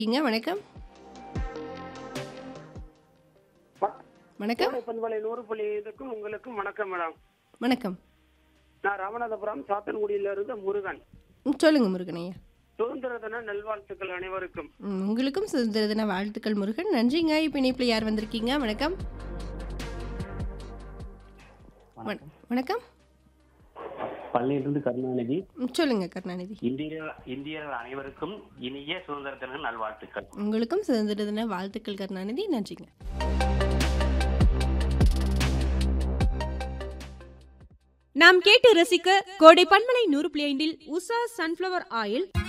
இங்க வணக்கம் வணக்கம் கோடை பண்பலை நூறு புள்ளி ஐந்துக்கும் உங்களுக்கும் வணக்கம் மேடம் வணக்கம் நான் ராமநாதபுரம் சாத்தன்குடியில இருந்து முருகன் ம், சொல்லுங்க முருகன் ஐயா சுதந்திர தின நல்வாழ்த்துக்கள் அனைவருக்கும் ம், உங்களுக்கும் சுதந்திர தின வாழ்த்துக்கள் முருகன் நன்றிங்க இப்போ இணைப்பில் யார் வந்திருக்கீங்க வணக்கம் வண- வணக்கம் பள்ளியிலிருந்து கருணாநிதி ம், சொல்லுங்க கருணாநிதி இந்திய இந்தியர்கள் அனைவருக்கும் இனிய சுதந்திர தின நல்வாழ்த்துக்கள் உங்களுக்கும் சுதந்திர தின வாழ்த்துக்கள் கருணாநிதி நன்றிங்க நாம் கேட்டு ரசிக்க கோடை பண்பலை நூறு புள்ளி ஐந்தில் உஷா சன்ஃப்ளவர் ஆயில்